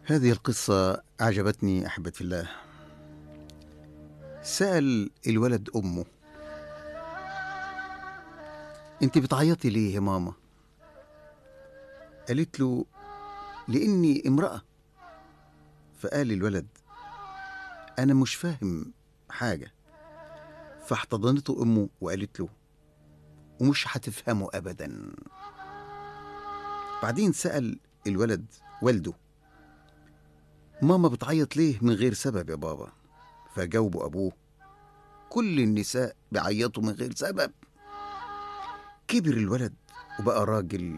هذه القصة أعجبتني أحبتي الله سأل الولد أمه أنت بتعيطي ليه يا ماما؟ قالت له لإني امرأة فقال الولد أنا مش فاهم حاجة فاحتضنته أمه وقالت له ومش هتفهمه أبدا بعدين سأل الولد والده ماما بتعيط ليه من غير سبب يا بابا فجاوبه أبوه كل النساء بيعيطوا من غير سبب كبر الولد وبقى راجل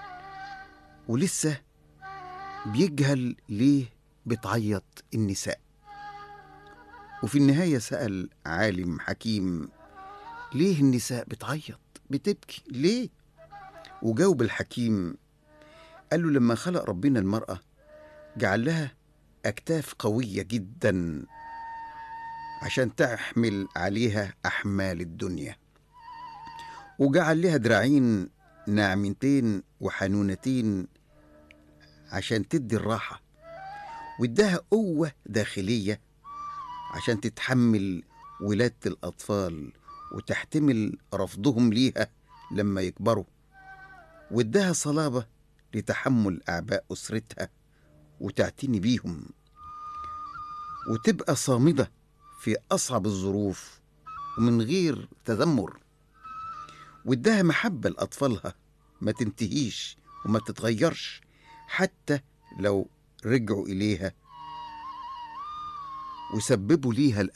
ولسه بيجهل ليه بتعيط النساء وفي النهاية سأل عالم حكيم ليه النساء بتعيط بتبكي ليه وجاوب الحكيم قال له لما خلق ربنا المرأة جعل لها أكتاف قوية جدا عشان تحمل عليها أحمال الدنيا وجعل لها دراعين ناعمتين وحنونتين عشان تدي الراحة واداها قوة داخلية عشان تتحمل ولادة الأطفال وتحتمل رفضهم ليها لما يكبروا واداها صلابة لتحمل أعباء أسرتها وتعتني بيهم وتبقى صامدة في أصعب الظروف ومن غير تذمر واداها محبة لأطفالها ما تنتهيش وما تتغيرش حتى لو رجعوا إليها وسببوا ليها